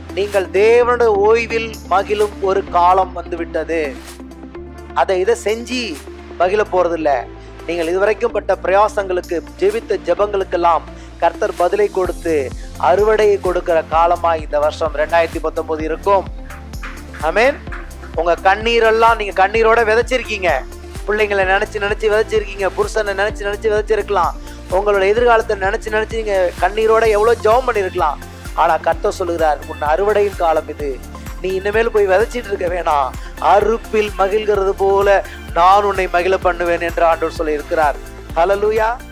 நீங்கள் தேவனுடைய ஓய்வில் மகிழும் ஒரு காலம் வந்து விட்டது அதை இதை செஞ்சு மகிழ போறதில்ல நீங்கள் இதுவரைக்கும் பட்ட பிரயாசங்களுக்கு ஜெபித்த ஜெபங்களுக்கெல்லாம் கர்த்தர் பதிலை கொடுத்து அறுவடையை கொடுக்கிற காலமா இந்த வருஷம் ரெண்டாயிரத்தி பத்தொன்பது இருக்கும் ஆமென் உங்க கண்ணீரெல்லாம் நீங்க கண்ணீரோட விதைச்சிருக்கீங்க பிள்ளைங்களை நினைச்சு நினைச்சு விதைச்சிருக்கீங்க புருஷனை நினைச்சு நினைச்சு விதைச்சிருக்கலாம் உங்களோட எதிர்காலத்தை நினைச்சு நினைச்சு நீங்க கண்ணீரோட எவ்வளவு ஜெபம் பண்ணியிருக்கலாம் ஆனா கர்த்தர் சொல்லுகிறார் உன் அறுவடையின் காலம் இது நீ இனிமேல் போய் விதைச்சிட்டு இருக்க வேணாம் அறுப்பில் மகிழ்கிறது போல நான் உன்னை மகிழ பண்ணுவேன் என்று ஆண்டவர் சொல்லி இருக்கிறார் ஹalleluya